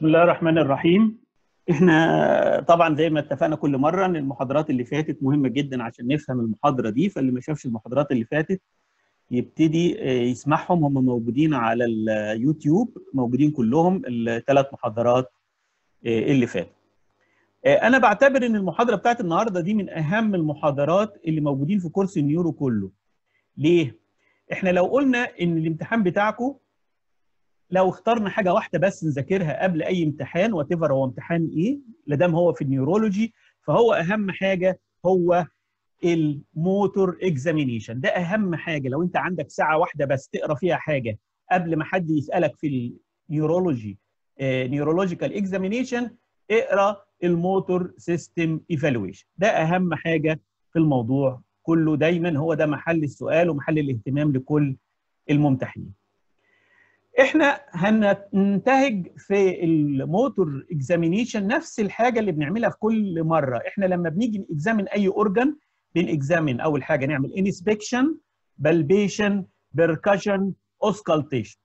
بسم الله الرحمن الرحيم احنا طبعا زي ما اتفقنا كل مره ان المحاضرات اللي فاتت مهمه جدا عشان نفهم المحاضره دي فاللي ما شافش المحاضرات اللي فاتت يبتدي يسمعهم هم موجودين على اليوتيوب موجودين كلهم الثلاث محاضرات اللي فاتوا انا بعتبر ان المحاضره بتاعت النهارده دي من اهم المحاضرات اللي موجودين في كورس النيورو كله ليه احنا لو قلنا ان الامتحان بتاعكم لو اخترنا حاجه واحده بس نذاكرها قبل اي امتحان وات هو امتحان ايه لدام هو في النيورولوجي فهو اهم حاجه هو الموتور اكزامينيشن ده اهم حاجه لو انت عندك ساعه واحده بس تقرا فيها حاجه قبل ما حد يسالك في النيورولوجي نيورولوجيكال اكزامينيشن اقرا الموتور سيستم ايفالويشن ده اهم حاجه في الموضوع كله دايما هو ده محل السؤال ومحل الاهتمام لكل الممتحنين احنا هننتهج في الموتور اكزامينيشن نفس الحاجه اللي بنعملها في كل مره احنا لما بنيجي نكزامن اي اورجان بنكزامن اول حاجه نعمل انسبكشن بالبيشن بيركشن اوسكالتيشن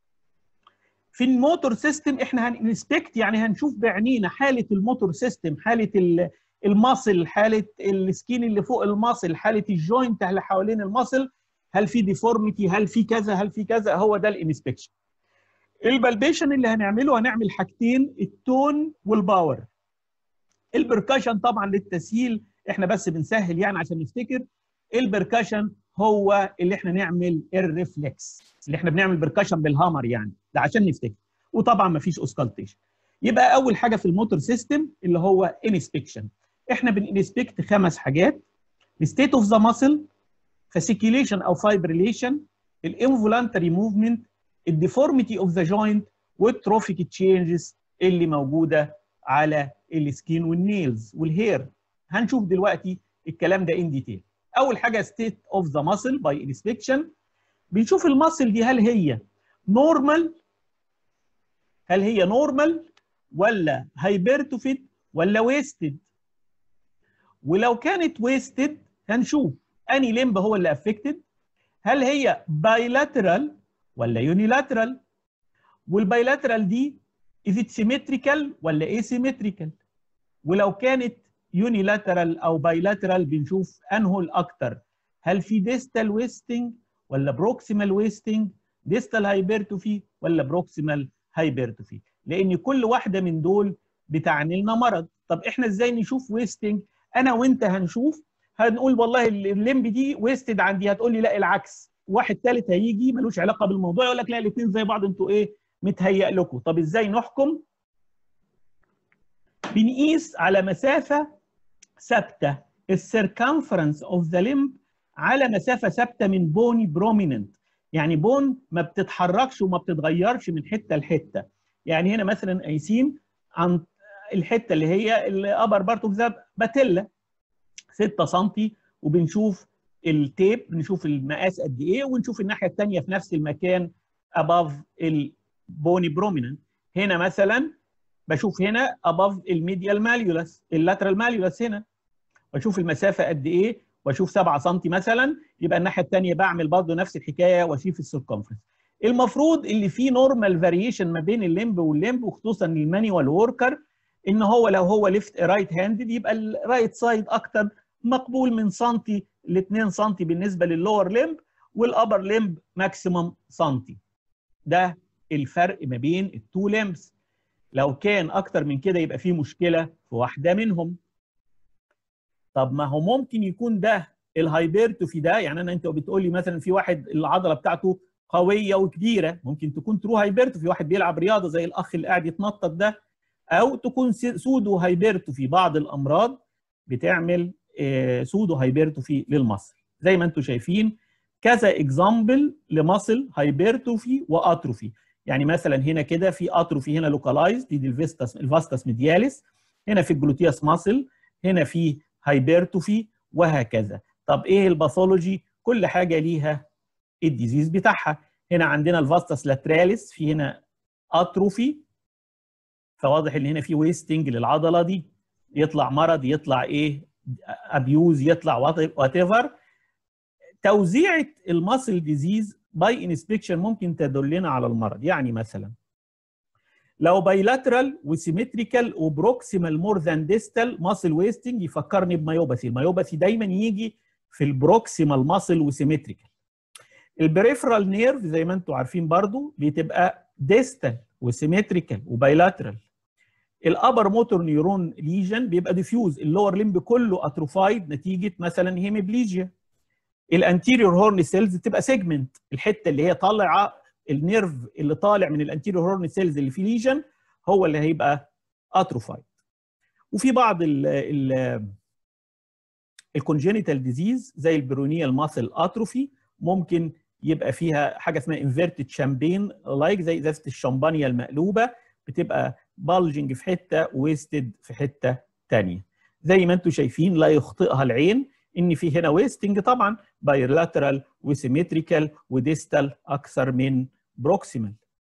في الموتور سيستم احنا هنسبكت يعني هنشوف بعينينا حاله الموتور سيستم حاله الماسل حاله السكين اللي فوق الماسل حاله الجوينت اللي حوالين الماسل هل في ديفورميتي هل في كذا هل في كذا هو ده الانسبكشن البلبيشن اللي هنعمله هنعمل حاجتين التون والباور البركشن طبعا للتسهيل احنا بس بنسهل يعني عشان نفتكر البركشن هو اللي احنا نعمل الريفلكس اللي احنا بنعمل بركشن بالهامر يعني ده عشان نفتكر وطبعا ما فيش اوسكالتيشن يبقى اول حاجه في الموتور سيستم اللي هو انسبكشن احنا بنسبكت خمس حاجات الستيت اوف ذا ماسل فاسيكيليشن او فايبريليشن الانفولانتري موفمنت الديفورميتي اوف ذا جوينت والتروفيك تشينجز اللي موجوده على السكين والنيلز والهير هنشوف دلوقتي الكلام ده ان ديتيل اول حاجه ستيت اوف ذا ماسل باي انسبكشن بنشوف الماسل دي هل هي نورمال هل هي نورمال ولا هايبرتوفيت ولا ويستد ولو كانت ويستد هنشوف اني لمب هو اللي افكتد هل هي بايلاترال ولا يونيلاترال والبايلاترال دي از ات سيمتريكال ولا ايسيمتريكال ولو كانت يونيلاترال او بايلاترال بنشوف انه الاكتر هل في ديستال ويستنج ولا بروكسيمال ويستنج ديستال هايبرتوفي ولا بروكسيمال هايبرتوفي لان كل واحده من دول بتعني لنا مرض طب احنا ازاي نشوف ويستنج انا وانت هنشوف هنقول والله الليمب دي ويستد عندي هتقول لي لا العكس واحد ثالث هيجي ملوش علاقه بالموضوع يقول لك لا الاثنين زي بعض انتوا ايه متهيأ لكم طب ازاي نحكم بنقيس على مسافه ثابته السيركمفرنس اوف ذا ليمب على مسافه ثابته من بوني بروميننت يعني بون ما بتتحركش وما بتتغيرش من حته لحته يعني هنا مثلا قايسين عن الحته اللي هي الابر بارت اوف ذا باتيلا 6 سم وبنشوف التيب بنشوف المقاس قد ايه ونشوف الناحيه الثانيه في نفس المكان above البوني بروميننت هنا مثلا بشوف هنا above الميديال ماليولس اللاترال ماليولس هنا بشوف المسافه قد ايه واشوف 7 سم مثلا يبقى الناحيه الثانيه بعمل برضه نفس الحكايه واشوف السيركمفرنس المفروض اللي فيه نورمال فاريشن ما بين الليمب والليمب وخصوصا المانيوال وركر ان هو لو هو ليفت رايت هاندد يبقى الرايت سايد اكتر مقبول من سنتي ل 2 سم بالنسبه لللور ليمب والابر ليمب ماكسيمم سنتي ده الفرق ما بين التو ليمبس لو كان اكتر من كده يبقى في مشكله في واحده منهم طب ما هو ممكن يكون ده الهايبرتوفي ده يعني انا انت بتقول لي مثلا في واحد العضله بتاعته قويه وكبيره ممكن تكون ترو هايبرتوفي واحد بيلعب رياضه زي الاخ اللي قاعد يتنطط ده او تكون سودو هايبرتوفي بعض الامراض بتعمل سودو هايبرتوفي للمصل زي ما انتم شايفين كذا اكزامبل لمصل هايبرتوفي واتروفي يعني مثلا هنا كده في اتروفي هنا لوكالايزد دي الفيستاس الفاستاس ميدياليس هنا في الجلوتياس ماسل هنا في هايبرتوفي وهكذا طب ايه الباثولوجي كل حاجه ليها الديزيز بتاعها هنا عندنا الفاستاس لاتراليس في هنا اتروفي فواضح ان هنا في ويستنج للعضله دي يطلع مرض يطلع ايه ابيوز يطلع وات ايفر توزيعه الماسل ديزيز باي انسبكشن ممكن تدلنا على المرض يعني مثلا لو بايلاترال وسيمتريكال وبروكسيمال مور ذان ديستال ماسل ويستنج يفكرني بمايوباثي المايوباثي دايما يجي في البروكسيمال ماسل وسيمتريكال البريفرال نيرف زي ما انتم عارفين برضو بتبقى ديستال وسيمتريكال وبايلاترال الابر موتور نيورون ليجن بيبقى ديفيوز اللور ليمب كله اتروفايد نتيجه مثلا هيميبليجيا الانتيريور هورن سيلز تبقى سيجمنت الحته اللي هي طالعه النيرف اللي طالع من الانتيريور هورن سيلز اللي في ليجن هو اللي هيبقى اتروفايد وفي بعض ال ال الكونجينيتال ديزيز زي البرونيال ماسل اتروفي ممكن يبقى فيها حاجه اسمها انفيرتد شامبين لايك زي ازازه الشمبانيا المقلوبه بتبقى بالجنج في حته ويستد في حته ثانيه زي ما انتم شايفين لا يخطئها العين ان في هنا ويستنج طبعا بايلاترال وسيمتريكال وديستال اكثر من بروكسيمال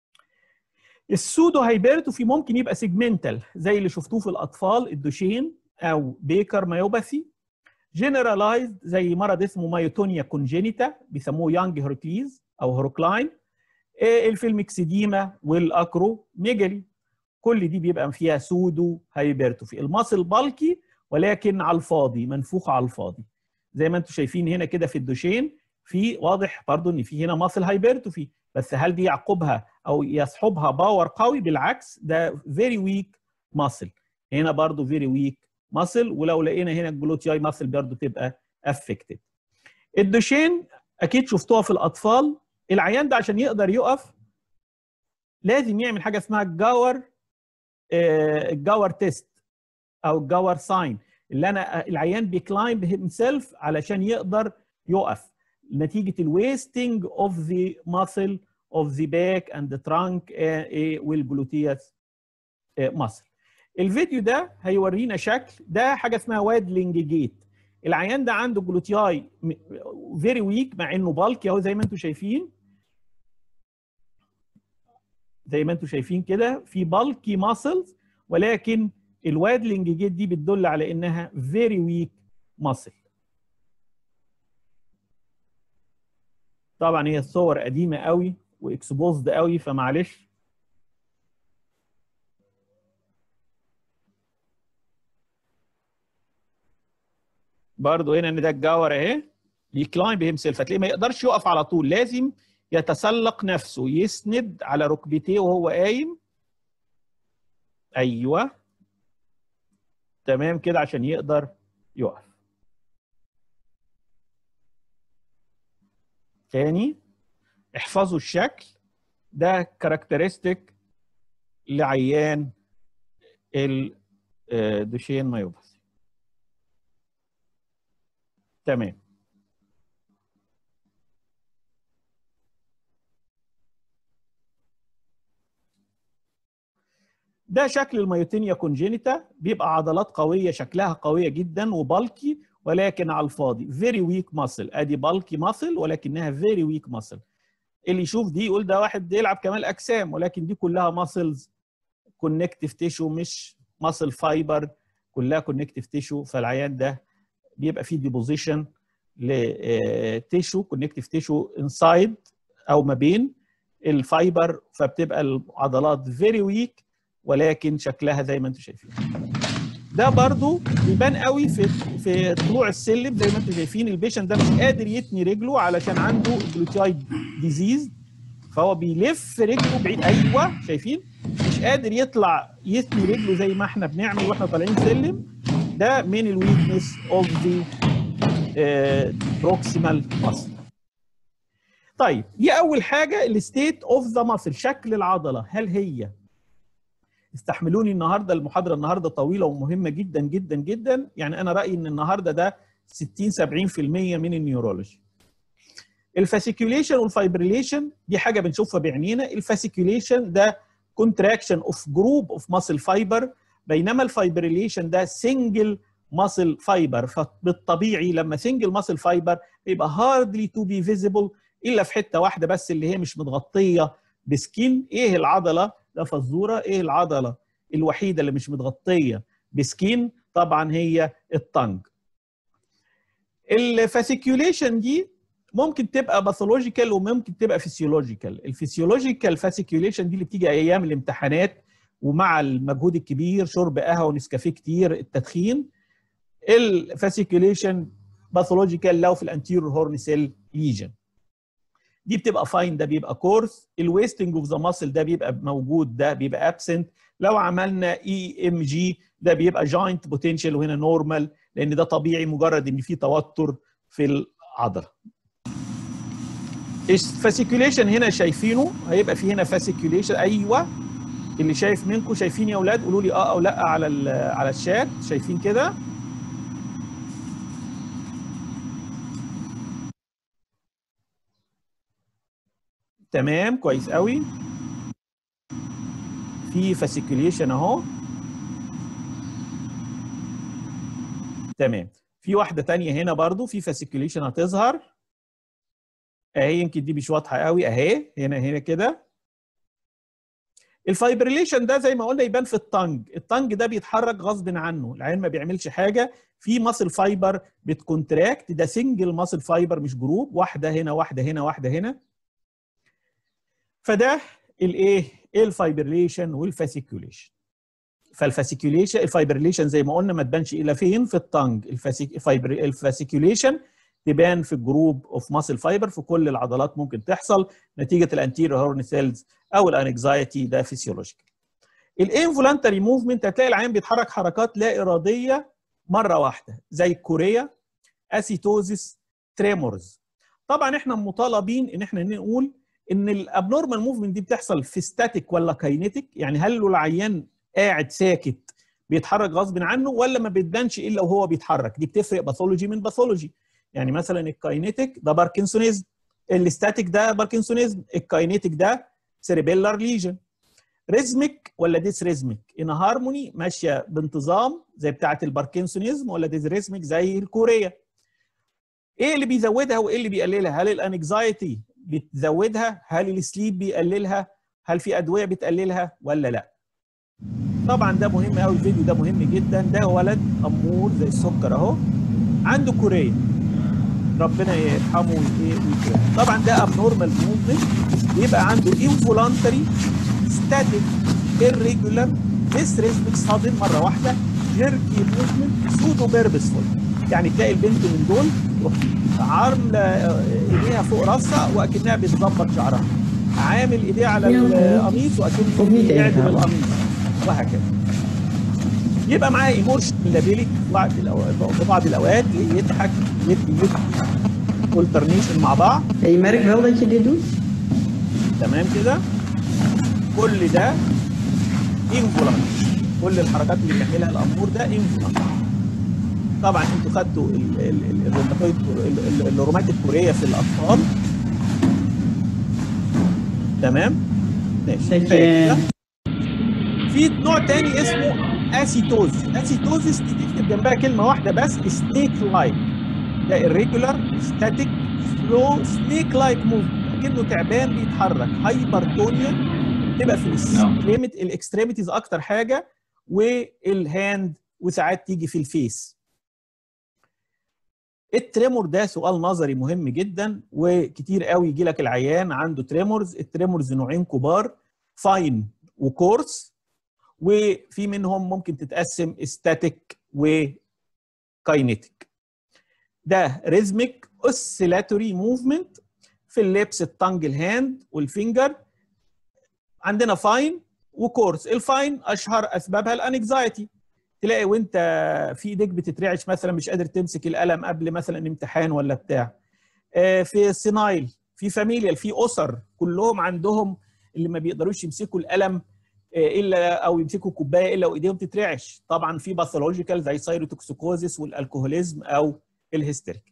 السودو هايبرتوفي ممكن يبقى سيجمنتال زي اللي شفتوه في الاطفال الدوشين او بيكر مايوباثي جنرالايزد زي مرض اسمه مايوتونيا كونجينيتا بيسموه يانج هيركليز او هيروكلاين الفيلمكسيديما والاكرو ميجالي كل دي بيبقى فيها سودو هايبرتوفي الماسل بالكي ولكن على الفاضي منفوخ على الفاضي زي ما انتم شايفين هنا كده في الدوشين في واضح برضو ان في هنا ماسل هايبرتوفي بس هل دي يعقبها او يصحبها باور قوي بالعكس ده فيري ويك ماسل هنا برضو فيري ويك ماسل ولو لقينا هنا الجلوتياي ماسل برضو تبقى افكتد الدوشين اكيد شفتوها في الاطفال العيان ده عشان يقدر يقف لازم يعمل حاجه اسمها الجاور الجاور تيست او الجاور ساين اللي انا العيان بيكلاين بهيمسيلف علشان يقدر يقف نتيجه الويستنج اوف ذا ماسل اوف ذا باك اند ذا ترانك والجلوتياس ماسل الفيديو ده هيورينا شكل ده حاجه اسمها وادلينج جيت العيان ده عنده جلوتياي فيري ويك مع انه بالكي اهو زي ما انتم شايفين زي ما انتم شايفين كده في بالكي ماسلز ولكن الوادلينج جيت دي بتدل على انها فيري ويك ماسل طبعا هي الصور قديمه قوي واكسبوزد قوي فمعلش برضه هنا ان ده الجاور اهي يكلاين بهيم سيلف هتلاقيه ما يقدرش يقف على طول لازم يتسلق نفسه يسند على ركبتيه وهو قايم ايوه تمام كده عشان يقدر يقف تاني احفظوا الشكل ده كاركترستيك لعيان الدوشين مايوباثي تمام ده شكل الميوتينيا كونجينيتا بيبقى عضلات قويه شكلها قويه جدا وبالكي ولكن على الفاضي فيري ويك ماسل ادي بالكي ماسل ولكنها فيري ويك ماسل اللي يشوف دي يقول ده واحد بيلعب كمال اجسام ولكن دي كلها ماسلز كونكتيف تيشو مش ماسل فايبر كلها كونكتيف تيشو فالعيان ده بيبقى فيه ديبوزيشن لتيشو كونكتيف تيشو انسايد او ما بين الفايبر فبتبقى العضلات فيري ويك ولكن شكلها زي ما انتم شايفين ده برضو بيبان قوي في في طلوع السلم زي ما انتم شايفين البيشنت ده مش قادر يتني رجله علشان عنده جلوتياي ديزيز فهو بيلف رجله بعيد ايوه شايفين مش قادر يطلع يتني رجله زي ما احنا بنعمل واحنا طالعين سلم ده من الويكنس اوف ذا بروكسيمال ماسل طيب دي اول حاجه الستيت اوف ذا ماسل شكل العضله هل هي استحملوني النهارده المحاضره النهارده طويله ومهمه جدا جدا جدا يعني انا رايي ان النهارده ده 60 70% من النيورولوجي الفاسيكيوليشن والفايبريليشن دي حاجه بنشوفها بعينينا الفاسيكيوليشن ده كونتراكشن اوف جروب اوف ماسل فايبر بينما الفايبريليشن ده سنجل ماسل فايبر فبالطبيعي لما سنجل ماسل فايبر يبقى هاردلي تو بي فيزيبل الا في حته واحده بس اللي هي مش متغطيه بسكين ايه العضله ده فزوره ايه العضله الوحيده اللي مش متغطيه بسكين طبعا هي الطنج الفاسيكيوليشن دي ممكن تبقى باثولوجيكال وممكن تبقى فيسيولوجيكال الفيسيولوجيكال فاسيكيوليشن دي اللي بتيجي ايام الامتحانات ومع المجهود الكبير شرب قهوه ونسكافيه كتير التدخين الفاسيكوليشن باثولوجيكال لو في الانتيرور هورن سيل ليجن دي بتبقى فاين ده بيبقى كورس الويستنج اوف ذا ماسل ده بيبقى موجود ده بيبقى ابسنت لو عملنا اي ام جي ده بيبقى جاينت بوتنشال وهنا نورمال لان ده طبيعي مجرد ان في توتر في العضله الفاسيكوليشن هنا شايفينه هيبقى في هنا فاسيكوليشن ايوه اللي شايف منكم شايفين يا اولاد قولوا لي اه او لا على على الشات شايفين كده تمام كويس قوي في فاسيكوليشن اهو تمام في واحده تانية هنا برضو في فاسيكوليشن هتظهر اهي يمكن دي مش واضحه قوي اهي هنا هنا كده الفايبريليشن ده زي ما قلنا يبان في الطنج الطنج ده بيتحرك غصب عنه العين ما بيعملش حاجه في ماسل فايبر بتكونتراكت ده سنجل ماسل فايبر مش جروب واحده هنا واحده هنا واحده هنا فده الايه الفايبريليشن والفاسيكوليشن فالفاسيكوليشن الفايبريليشن زي ما قلنا ما تبانش الا فين في الطنج الفاسيكوليشن تبان في الجروب اوف ماسل فايبر في كل العضلات ممكن تحصل نتيجه الانتيريور هورن سيلز او الانكزايتي ده فيسيولوجيكال الانفولانتري موفمنت هتلاقي العين بيتحرك حركات لا اراديه مره واحده زي الكوريا اسيتوزيس تريمورز طبعا احنا مطالبين ان احنا نقول ان الابنورمال موفمنت دي بتحصل في ستاتيك ولا كاينيتيك يعني هل العيان قاعد ساكت بيتحرك غصب عنه ولا ما بتبانش الا وهو بيتحرك دي بتفرق باثولوجي من باثولوجي يعني مثلا الكاينيتيك ده باركنسونيزم الستاتيك ده باركنسونيزم الكاينيتيك ده سيريبيلار ليجن ريزميك ولا ديس ريزميك ان هارموني ماشيه بانتظام زي بتاعه الباركنسونيزم ولا ديس ريزميك زي الكوريا ايه اللي بيزودها وايه اللي بيقللها هل الانكزايتي بتزودها هل السليب بيقللها هل في ادويه بتقللها ولا لا طبعا ده مهم قوي الفيديو ده مهم جدا ده ولد امور زي السكر اهو عنده كوريا ربنا يرحمه ويكرمه طبعا ده ابنورمال موفمنت بيبقى عنده انفولانتري ستاتيك irregular disrhythmic صادم مره واحده جيركي موفمنت سودو بيربسفول يعني تلاقي البنت من دول تروح عامله ايديها فوق راسها واكنها بتظبط شعرها عامل ايديه على القميص واكنه بيعدل القميص وهكذا يبقى معاه ايموشن لابيليتي في بعض الاوقات يضحك يبكي يبكي الترنيشن مع بعض Je merkt wel dat je dit doet? تمام كده كل ده انفولانت كل الحركات اللي بيعملها الامور ده انفولانت طبعا انتوا خدتوا ال- ال- ال- الروماتويد ال- ال- الروماتيك كوريه في الاطفال تمام ماشي Zet كفاية je... كده. في نوع تاني اسمه اسيتوزيس اسيتوزيس دي تكتب جنبها كلمه واحده بس سنيك لايك ده irregular static slow snake like movement كأنه تعبان بيتحرك هايبرتونيا تبقى في الاكستريميت الاكستريميتيز اكتر حاجه والهاند وساعات تيجي في الفيس التريمور ده سؤال نظري مهم جدا وكتير قوي يجي لك العيان عنده تريمورز التريمورز نوعين كبار فاين وكورس وفي منهم ممكن تتقسم استاتيك وكاينيتيك ده ريزميك اوسيلاتوري موفمنت في اللبس التانج الهاند والفينجر عندنا فاين وكورس الفاين اشهر اسبابها الانكزايتي تلاقي وانت في ايديك بتترعش مثلا مش قادر تمسك القلم قبل مثلا امتحان ولا بتاع آه، في سينايل في فاميليال في اسر كلهم عندهم اللي ما بيقدروش يمسكوا القلم آه، الا او يمسكوا كوبايه الا وايديهم تترعش طبعا في باثولوجيكال زي سايروتوكسيكوزيس والالكوهوليزم او الهيستيريك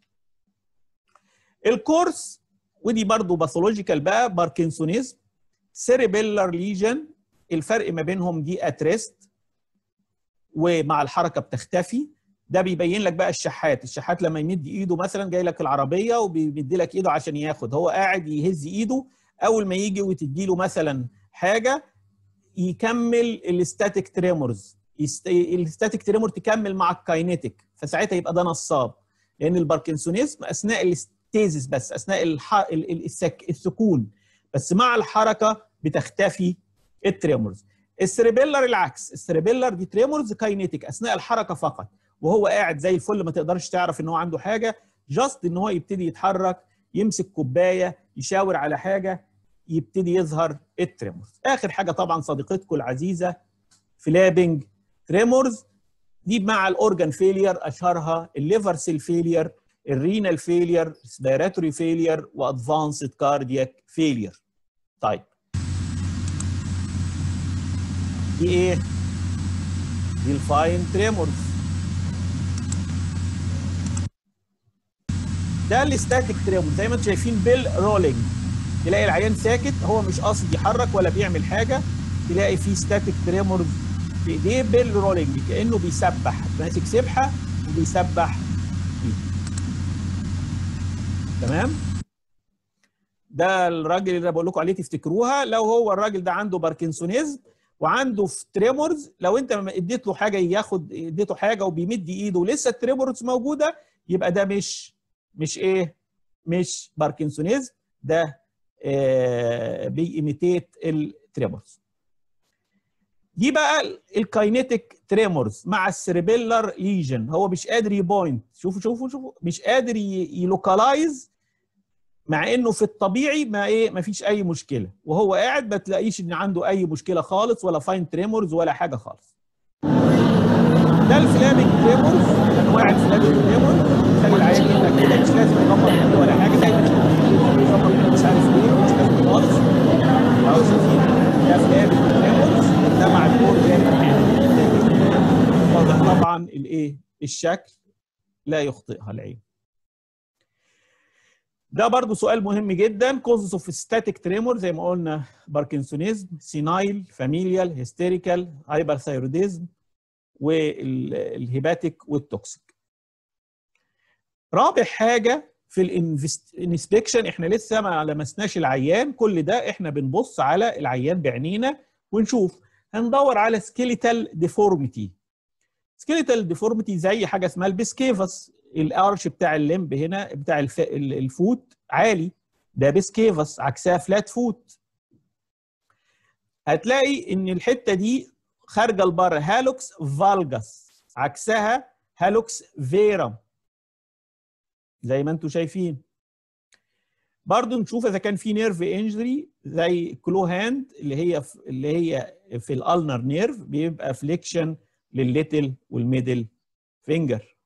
الكورس ودي برضو باثولوجيكال بقى باركنسونيزم سيريبيلر ليجن الفرق ما بينهم دي اتريست ومع الحركه بتختفي ده بيبين لك بقى الشحات الشحات لما يمد ايده مثلا جاي لك العربيه وبيمد لك ايده عشان ياخد هو قاعد يهز ايده اول ما يجي وتدي له مثلا حاجه يكمل الاستاتيك تريمورز الاستاتيك تريمور تكمل مع الكاينيتيك فساعتها يبقى ده نصاب لان الباركنسونيزم اثناء الاستيزيس بس اثناء الح... ال- ال- السك... السكون بس مع الحركه بتختفي التريمورز السريبيلر العكس السريبيلر دي تريمورز كاينيتيك اثناء الحركه فقط وهو قاعد زي الفل ما تقدرش تعرف ان هو عنده حاجه جاست ان هو يبتدي يتحرك يمسك كوبايه يشاور على حاجه يبتدي يظهر التريمورز اخر حاجه طبعا صديقتكم العزيزه فلابنج تريمورز دي مع الاورجان فيلير اشهرها الليفر سيل فيلير الرينال فيلير ريسبيراتوري فيلير وادفانسد كاردياك فيلير طيب دي ايه دي الفاين تريمورز ده الاستاتيك تريمور زي ما انتم شايفين بيل رولينج تلاقي العيان ساكت هو مش قاصد يحرك ولا بيعمل حاجه تلاقي فيه ستاتيك تريمورز في ايديه بيل رولينج كانه بيسبح ماسك سبحه وبيسبح فيه تمام ده الراجل اللي انا بقول لكم عليه تفتكروها لو هو الراجل ده عنده باركنسونيزم وعنده في تريمورز لو انت اديت له حاجه ياخد اديته حاجه وبيمد ايده ولسه التريمورز موجوده يبقى ده مش مش ايه مش باركنسونيزم ده آه بيميتيت التريمورز دي بقى الكاينيتيك تريمورز مع السيربيلر ليجن هو مش قادر يبوينت شوفوا شوفوا شوفوا مش قادر يلوكالايز مع انه في الطبيعي ما ايه ما فيش اي مشكله وهو قاعد ما تلاقيش ان عنده اي مشكله خالص ولا فاين تريمورز ولا حاجه خالص ده الفلامينج تريمورز انواع الفلامينج تريمورز خلي العيان يبقى كده مش لازم يغمض ايده ولا حاجه زي ما يغمض مش عارف ايه مش لازم خالص اهو شايفين ده فلامينج تريمورز ده مع الدور واضح طبعا الايه الشكل لا يخطئها العين ده برضو سؤال مهم جدا كوزز اوف ستاتيك تريمور زي ما قلنا باركنسونيزم سينايل فاميليال هيستيريكال هايبرثايروديزم والهيباتيك والتوكسيك رابع حاجه في الانسبكشن احنا لسه ما لمسناش العيان كل ده احنا بنبص على العيان بعينينا ونشوف هندور على سكيليتال ديفورميتي سكيليتال ديفورميتي زي حاجه اسمها البسكيفس الارش بتاع الليمب هنا بتاع الف... الفوت عالي ده بسكيفس عكسها فلات فوت هتلاقي ان الحته دي خارجه لبره هالوكس فالجاس عكسها هالوكس فيرم زي ما انتم شايفين برضو نشوف اذا كان في نيرف انجري زي كلو هاند اللي هي في اللي هي في الالنر نيرف بيبقى فليكشن للليتل والميدل فينجر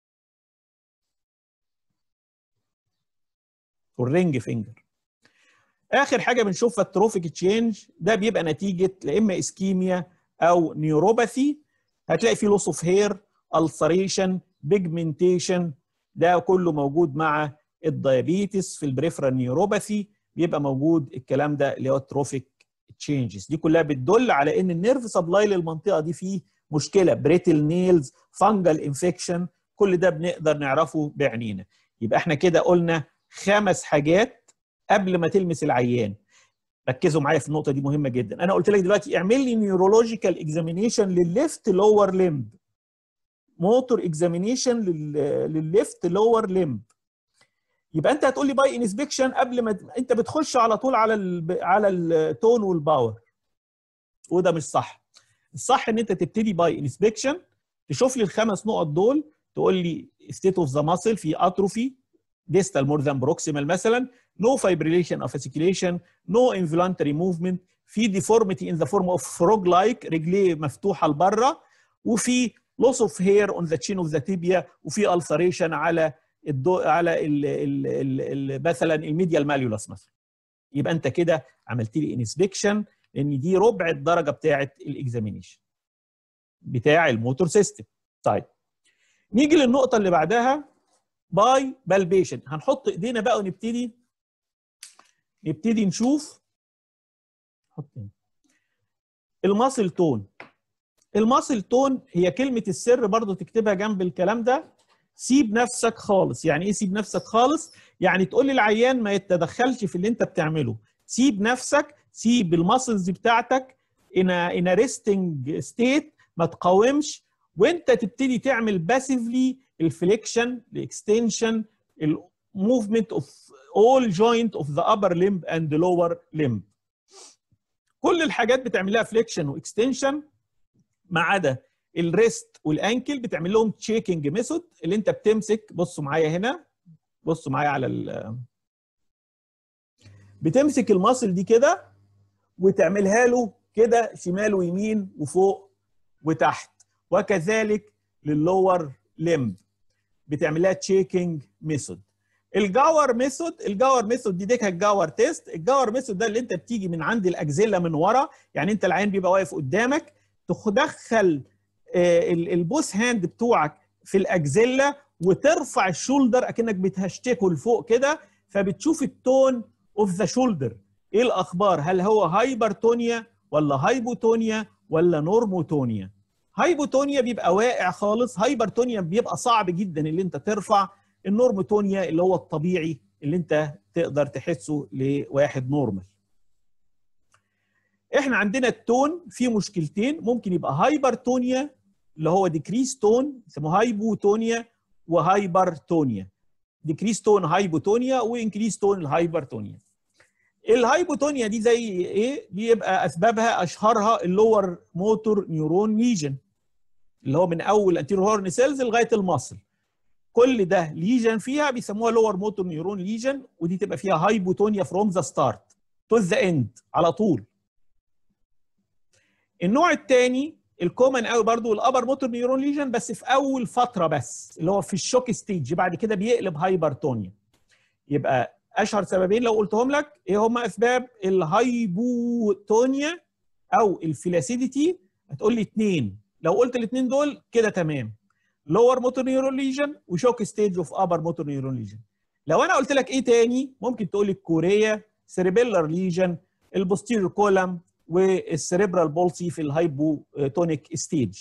والرينج فينجر اخر حاجه بنشوفها التروفيك تشينج ده بيبقى نتيجه لا اما اسكيميا او نيوروباثي هتلاقي فيه لوس اوف هير السريشن بيجمنتيشن ده كله موجود مع الديابيتس في البريفرال نيوروباثي بيبقى موجود الكلام ده اللي هو التروفيك تشينجز دي كلها بتدل على ان النيرف سبلاي للمنطقه دي فيه مشكله بريتل نيلز فانجل انفكشن كل ده بنقدر نعرفه بعينينا يبقى احنا كده قلنا خمس حاجات قبل ما تلمس العيان ركزوا معايا في النقطه دي مهمه جدا انا قلت لك دلوقتي اعمل لي نيورولوجيكال اكزامينيشن للليفت لور ليمب موتور اكزامينيشن للليفت لور ليمب يبقى انت هتقول لي باي انسبكشن قبل ما انت بتخش على طول على ال على التون والباور وده مش صح الصح ان انت تبتدي باي انسبكشن تشوف لي الخمس نقط دول تقول لي ستيت اوف ذا ماسل في اتروفي distal more than proximal مثلا no fibrillation of fasciculation no involuntary movement في deformity in the form of frog like رجليه مفتوحه لبره وفي loss of hair on the chin of the tibia وفي ulceration على الدو على ال ال ال ال مثلا الميديال ماليولس مثلا يبقى انت كده عملت لي انسبكشن لان دي ربع الدرجه بتاعه الاكزامينيشن بتاع الموتور سيستم طيب نيجي للنقطه اللي بعدها باي بالبيشن هنحط ايدينا بقى ونبتدي نبتدي نشوف حط الماسل تون الماسل تون هي كلمه السر برضو تكتبها جنب الكلام ده سيب نفسك خالص يعني ايه سيب نفسك خالص يعني تقول للعيان ما يتدخلش في اللي انت بتعمله سيب نفسك سيب الماسلز بتاعتك ان ان ريستنج ستيت ما تقاومش وانت تبتدي تعمل باسيفلي الفليكشن الاكستنشن الموفمنت اوف all joint of the upper limb and the lower limb كل الحاجات بتعمل لها فليكشن واكستنشن ما عدا الريست والانكل بتعمل لهم تشيكنج ميثود اللي انت بتمسك بصوا معايا هنا بصوا معايا على ال بتمسك الماسل دي كده وتعملها له كده شمال ويمين وفوق وتحت وكذلك لللور ليمب بتعملها تشيكنج ميثود الجاور ميثود الجاور ميثود دي ديكها الجاور تيست الجاور ميثود ده اللي انت بتيجي من عند الاجزله من ورا يعني انت العين بيبقى واقف قدامك تدخل البوس هاند بتوعك في الاجزله وترفع الشولدر اكنك بتهشتكه لفوق كده فبتشوف التون اوف ذا شولدر ايه الاخبار هل هو هايبرتونيا ولا هايبوتونيا ولا نورموتونيا هايبوتونيا بيبقى واقع خالص هايبرتونيا بيبقى صعب جدا اللي انت ترفع النورموتونيا اللي هو الطبيعي اللي انت تقدر تحسه لواحد نورمال احنا عندنا التون فيه مشكلتين ممكن يبقى هايبرتونيا اللي هو ديكريس تون يسموه هايبوتونيا وهايبرتونيا ديكريس تون هايبوتونيا وانكريس تون الهايبرتونيا الهايبوتونيا دي زي ايه بيبقى اسبابها اشهرها اللور موتور نيورون ليجن اللي هو من اول انتيرو هورن سيلز لغايه المصل كل ده ليجن فيها بيسموها لور موتور نيورون ليجن ودي تبقى فيها هايبوتونيا فروم ذا ستارت تو ذا اند على طول النوع الثاني الكومن قوي برضو الابر موتور نيورون ليجن بس في اول فتره بس اللي هو في الشوك ستيج بعد كده بيقلب هايبرتونيا يبقى اشهر سببين لو قلتهم لك ايه هما اسباب الهايبوتونيا او الفلاسيديتي هتقول لي اثنين لو قلت الاثنين دول كده تمام لور موتور نيورون ليجن وشوك ستيج اوف ابر موتور نيورون ليجن لو انا قلت لك ايه تاني ممكن تقول لي الكوريا سيريبيلر ليجن البوستيريور كولم والسيريبرال بولسي في الهايبوتونيك ستيج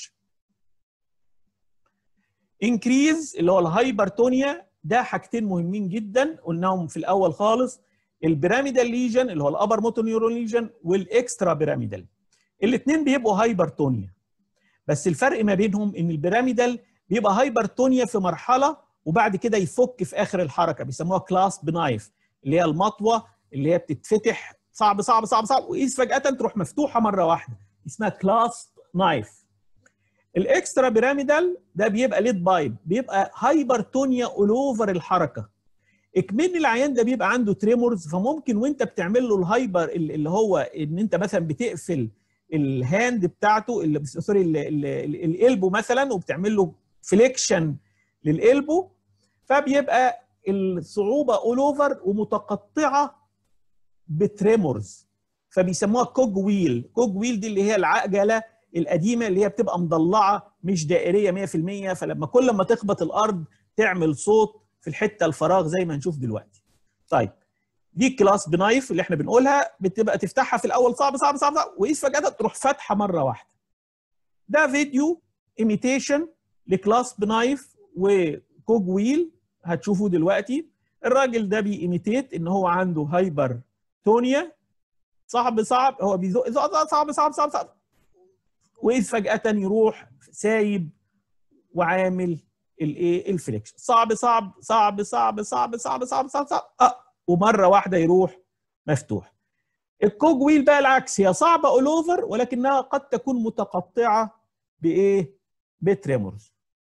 انكريز اللي هو الهايبرتونيا ده حاجتين مهمين جدا قلناهم في الاول خالص البيراميدال ليجن اللي هو الابر موتور نيورون ليجن والاكسترا بيراميدال الاثنين بيبقوا هايبرتونيا بس الفرق ما بينهم ان البيراميدال بيبقى هايبرتونيا في مرحله وبعد كده يفك في اخر الحركه بيسموها كلاس بنايف اللي هي المطوه اللي هي بتتفتح صعب صعب صعب صعب وقيس فجاه تروح مفتوحه مره واحده اسمها كلاس نايف الاكسترا بيراميدال ده بيبقى ليد بايب بيبقى هايبرتونيا اول اوفر الحركه اكمن العيان ده بيبقى عنده تريمورز فممكن وانت بتعمل له الهايبر اللي هو ان انت مثلا بتقفل الهاند بتاعته اللي سوري الالبو مثلا وبتعمل له فليكشن للالبو فبيبقى الصعوبه اول اوفر ومتقطعه بتريمورز فبيسموها كوج ويل كوج ويل دي اللي هي العجله القديمه اللي هي بتبقى مضلعه مش دائريه 100% فلما كل ما تخبط الارض تعمل صوت في الحته الفراغ زي ما هنشوف دلوقتي. طيب دي كلاس بنايف اللي احنا بنقولها بتبقى تفتحها في الاول صعب صعب صعب, صعب وقيس فجاه تروح فاتحه مره واحده. ده فيديو ايميتيشن لكلاس بنايف وكوج ويل هتشوفوه دلوقتي الراجل ده بيإيميتيت ان هو عنده هايبر تونيا صعب صعب هو بيزق صعب صعب صعب صعب, صعب. واذ فجاه يروح سايب وعامل الايه الفليكشن صعب صعب صعب صعب صعب صعب صعب صعب صعب اه ومره واحده يروح مفتوح الكوج ويل بقى العكس هي صعبه اول اوفر ولكنها قد تكون متقطعه بايه بتريمورز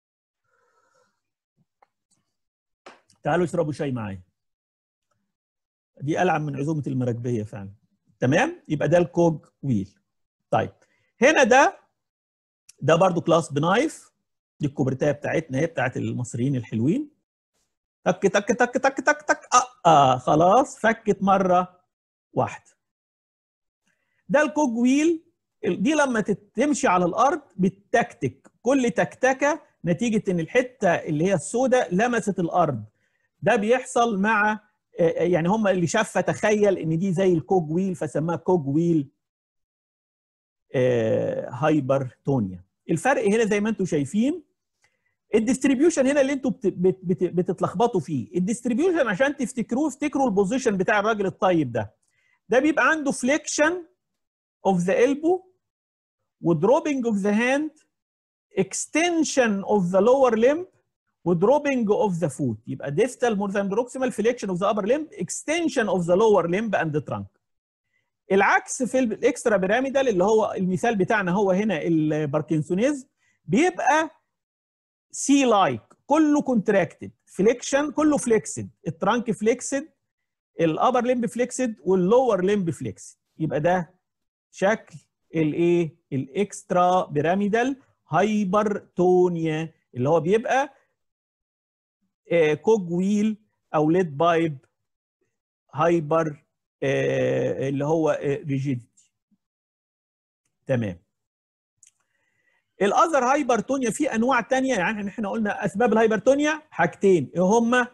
تعالوا اشربوا شاي معايا دي العب من عزومه المراكبيه فعلا تمام يبقى ده الكوج ويل طيب هنا ده ده برضو كلاس بنايف دي الكوبرتايه بتاعتنا هي بتاعت المصريين الحلوين تك تك تك تك تك تك آه, اه خلاص فكت مره واحده ده الكوج ويل دي لما تمشي على الارض بتتكتك كل تكتكه نتيجه ان الحته اللي هي السوداء لمست الارض ده بيحصل مع يعني هم اللي شاف تخيل ان دي زي الكوج ويل فسماها كوج ويل هايبرتونيا الفرق هنا زي ما انتم شايفين الديستريبيوشن هنا اللي انتم بتتلخبطوا فيه الديستريبيوشن عشان تفتكروه افتكروا البوزيشن بتاع الراجل الطيب ده ده بيبقى عنده فليكشن اوف ذا elbow ودروبنج اوف ذا هاند extension of the lower limb ودروبنج اوف ذا foot يبقى distal more than proximal flexion of the upper limb extension of the lower limb and the trunk العكس في الاكسترا بيراميدال اللي هو المثال بتاعنا هو هنا الباركنسونيز بيبقى سي لايك كله كونتراكتد فليكشن كله فليكسد الترانك فليكسد الابر ليمب فليكسد واللور ليمب فليكسد يبقى ده شكل الايه الاكسترا بيراميدال هايبرتونيا اللي هو بيبقى آه كوج ويل او ليد بايب هايبر آه اللي هو ريجيديتي تمام الاذر هايبرتونيا في انواع تانية يعني احنا قلنا اسباب الهايبرتونيا حاجتين ايه هما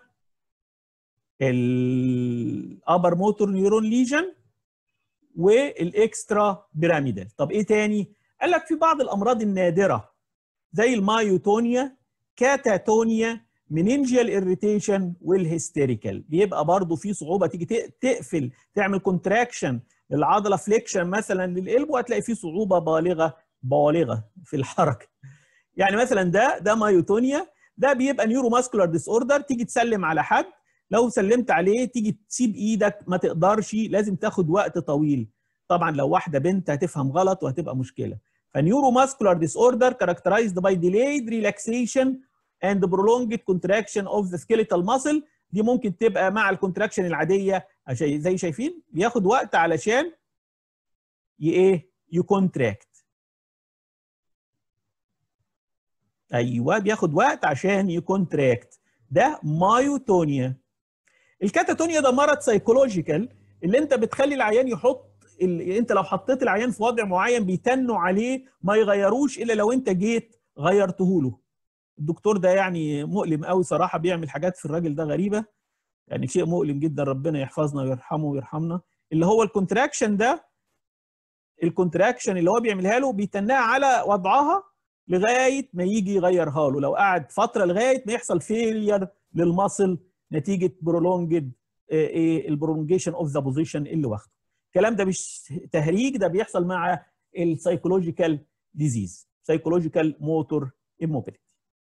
الابر موتور نيورون ليجن والاكسترا بيراميدال طب ايه تاني قال لك في بعض الامراض النادره زي المايوتونيا كاتاتونيا مننجيال اريتيشن والهيستيريكال بيبقى برضه في صعوبه تيجي تقفل تعمل كونتراكشن للعضله فليكشن مثلا للقلب وهتلاقي في صعوبه بالغه بالغه في الحركه يعني مثلا ده ده مايوتونيا ده بيبقى نيورو ماسكولار ديس اوردر تيجي تسلم على حد لو سلمت عليه تيجي تسيب ايدك ما تقدرش لازم تاخد وقت طويل طبعا لو واحده بنت هتفهم غلط وهتبقى مشكله فنيورو ماسكولار ديس اوردر characterized by delayed relaxation and prolonged contraction of the skeletal muscle دي ممكن تبقى مع الكونتراكشن العاديه زي شايفين بياخد وقت علشان ايه يكونتراكت ايوه بياخد وقت عشان يكونتراكت ده مايوتونيا الكاتاتونيا ده مرض سايكولوجيكال اللي انت بتخلي العيان يحط اللي انت لو حطيت العيان في وضع معين بيتنوا عليه ما يغيروش الا لو انت جيت غيرته له الدكتور ده يعني مؤلم قوي صراحه بيعمل حاجات في الراجل ده غريبه يعني شيء مؤلم جدا ربنا يحفظنا ويرحمه ويرحمنا اللي هو الكونتراكشن ده الكونتراكشن اللي هو بيعملها له بيتناها على وضعها لغايه ما يجي يغيرها له لو قعد فتره لغايه ما يحصل فيلير للمصل نتيجه برولونجد ايه البرولونجيشن اوف ذا بوزيشن اللي واخده الكلام ده مش تهريج ده بيحصل مع السايكولوجيكال ديزيز سايكولوجيكال موتور immobility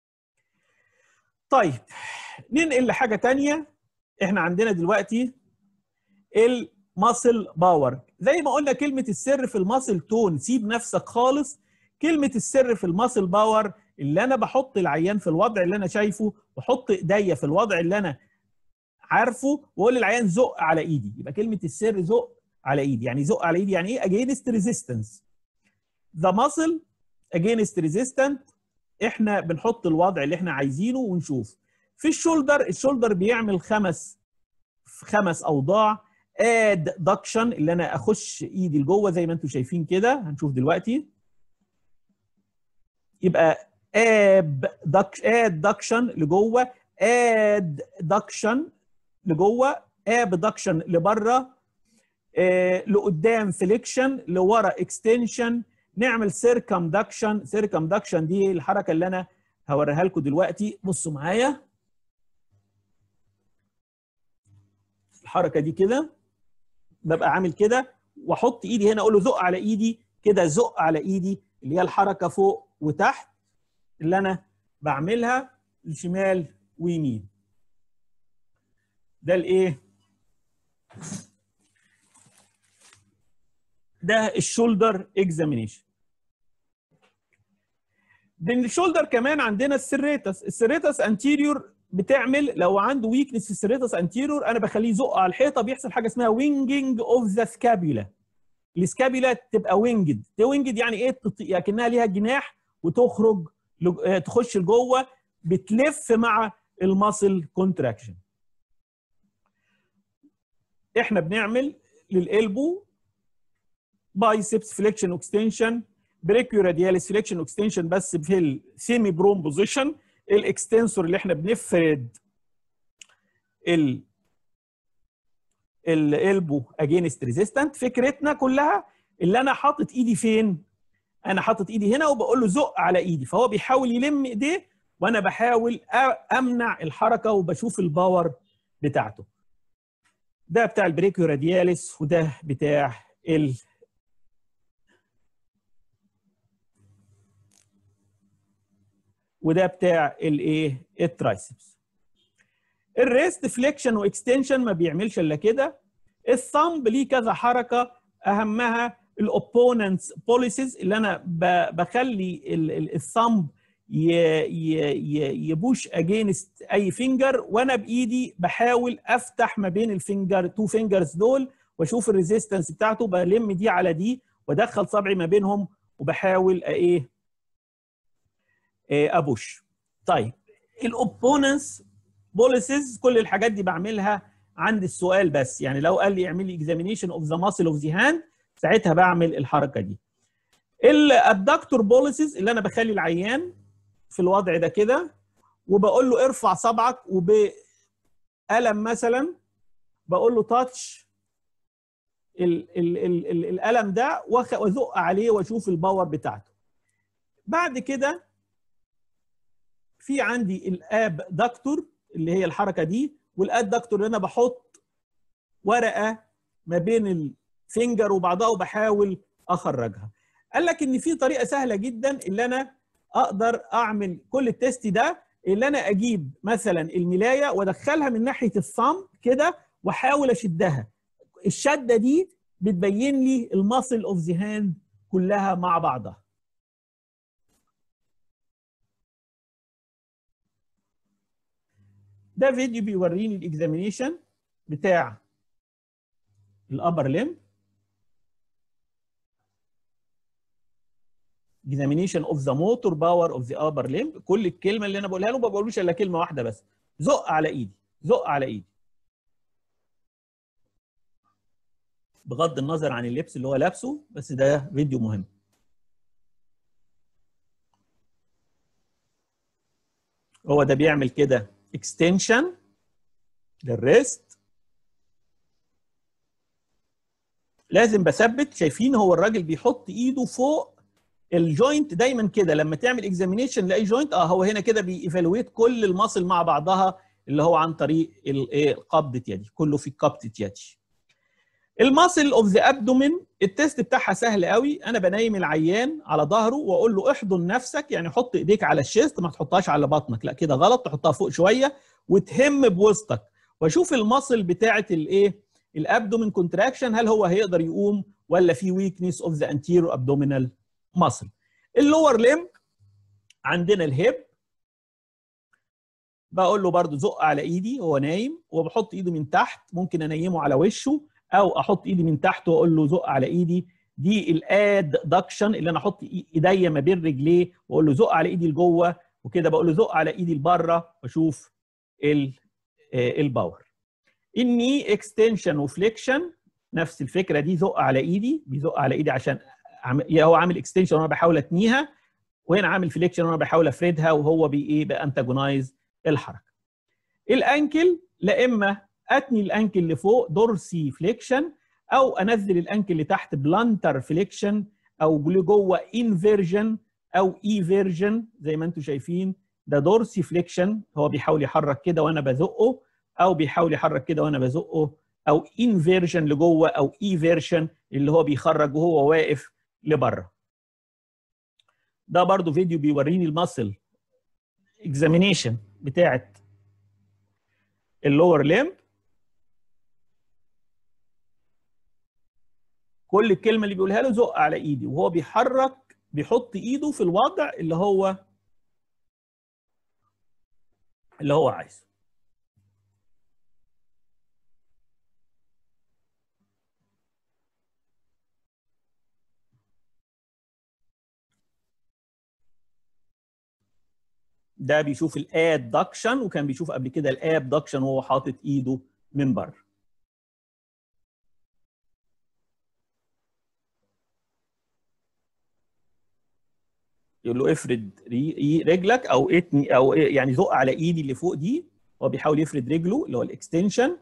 طيب ننقل لحاجه تانية احنا عندنا دلوقتي الماسل باور زي ما قلنا كلمه السر في الماسل تون سيب نفسك خالص كلمه السر في الماسل باور اللي انا بحط العيان في الوضع اللي انا شايفه واحط ايديا في الوضع اللي انا عارفه واقول للعيان زق على ايدي يبقى كلمه السر زق على ايدي يعني زق على ايدي يعني ايه اجينست ريزيستنس ذا ماسل اجينست ريزيستنت احنا بنحط الوضع اللي احنا عايزينه ونشوف في الشولدر الشولدر بيعمل خمس خمس اوضاع اد دكشن اللي انا اخش ايدي لجوه زي ما انتم شايفين كده هنشوف دلوقتي يبقى اب دكش اد دكشن لجوه اد دكشن لجوه اب دكشن لبره آه لقدام فليكشن لورا اكستنشن نعمل سيركمدكشن سيركمدكشن دي الحركه اللي انا هوريها لكم دلوقتي بصوا معايا الحركه دي كده ببقى عامل كده واحط ايدي هنا اقول له زق على ايدي كده زق على ايدي اللي هي الحركه فوق وتحت اللي انا بعملها لشمال ويمين ده الايه ده الشولدر اكزامينيشن بين الشولدر كمان عندنا السريتس السريتس انتيريور بتعمل لو عنده ويكنس في السريتس انتيريور انا بخليه يزق على الحيطه بيحصل حاجه اسمها وينجنج اوف ذا سكابيولا السكابيولا تبقى وينجد وينجد يعني ايه يعني كانها ليها جناح وتخرج تخش لجوه بتلف مع الماسل كونتراكشن احنا بنعمل للقلبو بايسبس فليكشن واكستنشن بريكيو رادياليس فليكشن واكستنشن بس في السيمي بروم بوزيشن الاكستنسور اللي احنا بنفرد ال الالبو اجينست ريزيستنت فكرتنا كلها اللي انا حاطط ايدي فين انا حاطط ايدي هنا وبقول له زق على ايدي فهو بيحاول يلم ايديه وانا بحاول امنع الحركه وبشوف الباور بتاعته ده بتاع البريكيو رادياليس وده بتاع ال وده بتاع الايه الترايسبس الريست فليكشن واكستنشن ما بيعملش الا كده الثامب ليه كذا حركه اهمها الاوبوننتس بوليسيز اللي انا بخلي الثامب يبوش اجينست اي فينجر وانا بايدي بحاول افتح ما بين الفينجر تو فينجرز دول واشوف الريزيستنس بتاعته بلم دي على دي وادخل صبعي ما بينهم وبحاول ايه ابوش طيب الاوبوننس بوليسز كل الحاجات دي بعملها عند السؤال بس يعني لو قال لي اعمل لي اكزامينيشن اوف ذا ماسل اوف ذا هاند ساعتها بعمل الحركه دي الادكتور بوليسز اللي انا بخلي العيان في الوضع ده كده وبقول له ارفع صبعك وبقلم مثلا بقول له تاتش ال ال ال ال القلم ده وازق عليه واشوف الباور بتاعته بعد كده في عندي الاب دكتور اللي هي الحركه دي والاد دكتور اللي انا بحط ورقه ما بين الفينجر وبعضها وبحاول اخرجها قال لك ان في طريقه سهله جدا اللي انا اقدر اعمل كل التيست ده اللي انا اجيب مثلا الملايه وادخلها من ناحيه الصم كده واحاول اشدها الشده دي بتبين لي الماسل اوف ذا هاند كلها مع بعضها ده فيديو بيوريني الاكزامينيشن بتاع الابر ليم examination of the motor power of the upper limb كل الكلمه اللي انا بقولها له ما بقولوش الا كلمه واحده بس زق على ايدي زق على ايدي بغض النظر عن اللبس اللي هو لابسه بس ده فيديو مهم هو ده بيعمل كده اكستنشن للريست لازم بثبت شايفين هو الراجل بيحط ايده فوق الجوينت دايما كده لما تعمل اكزامينيشن لاي جوينت اه هو هنا كده بييفالويت كل المصل مع بعضها اللي هو عن طريق الايه قبضه يدي كله في قبضه يدي الماسل اوف ذا ابدومين التيست بتاعها سهل قوي انا بنيم العيان على ظهره واقول له احضن نفسك يعني حط ايديك على الشيست ما تحطهاش على بطنك لا كده غلط تحطها فوق شويه وتهم بوسطك واشوف الماسل بتاعه الايه الابدومين كونتراكشن هل هو هيقدر يقوم ولا في ويكنس اوف ذا انتيرو ابدومينال ماسل اللور ليمب عندنا الهيب بقول له برضو زق على ايدي هو نايم وبحط ايده من تحت ممكن انيمه على وشه او احط ايدي من تحت واقول له زق على ايدي دي الاد دكشن اللي انا احط ايديا ما بين رجليه واقول له زق على ايدي لجوه وكده بقول له زق على ايدي لبره واشوف الباور الني اكستنشن وفليكشن نفس الفكره دي زق على ايدي بيزق على ايدي عشان هو عامل اكستنشن وانا بحاول اتنيها وهنا عامل فليكشن وانا بحاول افردها وهو بي ايه بانتاجونايز الحركه الانكل لا اما اتني الانكل لفوق دورسي فليكشن او انزل الانكل لتحت بلانتر فليكشن او لجوه انفيرجن او ايفيرجن زي ما انتم شايفين ده دورسي فليكشن هو بيحاول يحرك كده وانا بزقه او بيحاول يحرك كده وانا بزقه او انفيرجن لجوه او ايفيرجن اللي هو بيخرج وهو واقف لبره ده برضو فيديو بيوريني الماسل اكزامينيشن بتاعت اللور ليمب كل الكلمه اللي بيقولها له زق على ايدي وهو بيحرك بيحط ايده في الوضع اللي هو اللي هو عايزه ده بيشوف الادكشن وكان بيشوف قبل كده الابدكشن وهو حاطط ايده من بره يقول له افرد رجلك او اتني او يعني زق على ايدي اللي فوق دي هو بيحاول يفرد رجله اللي هو الاكستنشن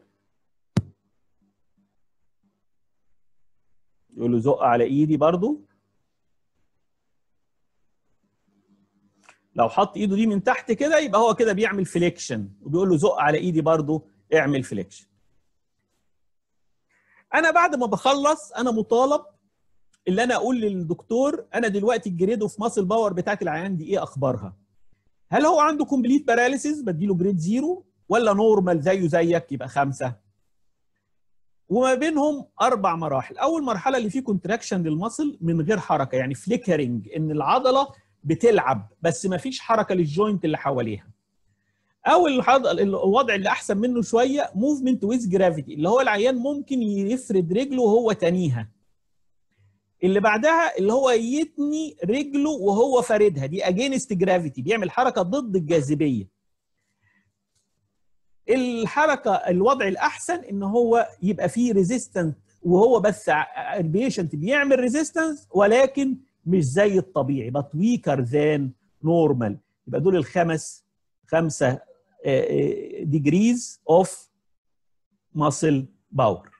يقول له زق على ايدي برضو لو حط ايده دي من تحت كده يبقى هو كده بيعمل فليكشن وبيقول له زق على ايدي برضو اعمل فليكشن انا بعد ما بخلص انا مطالب اللي انا اقول للدكتور انا دلوقتي الجريد اوف ماسل باور بتاعت العيان دي ايه اخبارها هل هو عنده كومبليت باراليسيس بديله جريد زيرو ولا نورمال زيه زيك يبقى خمسة وما بينهم اربع مراحل اول مرحله اللي فيه كونتراكشن للمصل من غير حركه يعني فليكرنج ان العضله بتلعب بس ما فيش حركه للجوينت اللي حواليها او الوضع اللي احسن منه شويه موفمنت ويز جرافيتي اللي هو العيان ممكن يفرد رجله وهو تانيها اللي بعدها اللي هو يتني رجله وهو فاردها دي اجينست جرافيتي بيعمل حركه ضد الجاذبيه الحركه الوضع الاحسن ان هو يبقى فيه ريزيستنت وهو بس البيشنت بيعمل ريزيستنس ولكن مش زي الطبيعي بت ويكر ذان نورمال يبقى دول الخمس خمسه ديجريز اوف ماسل باور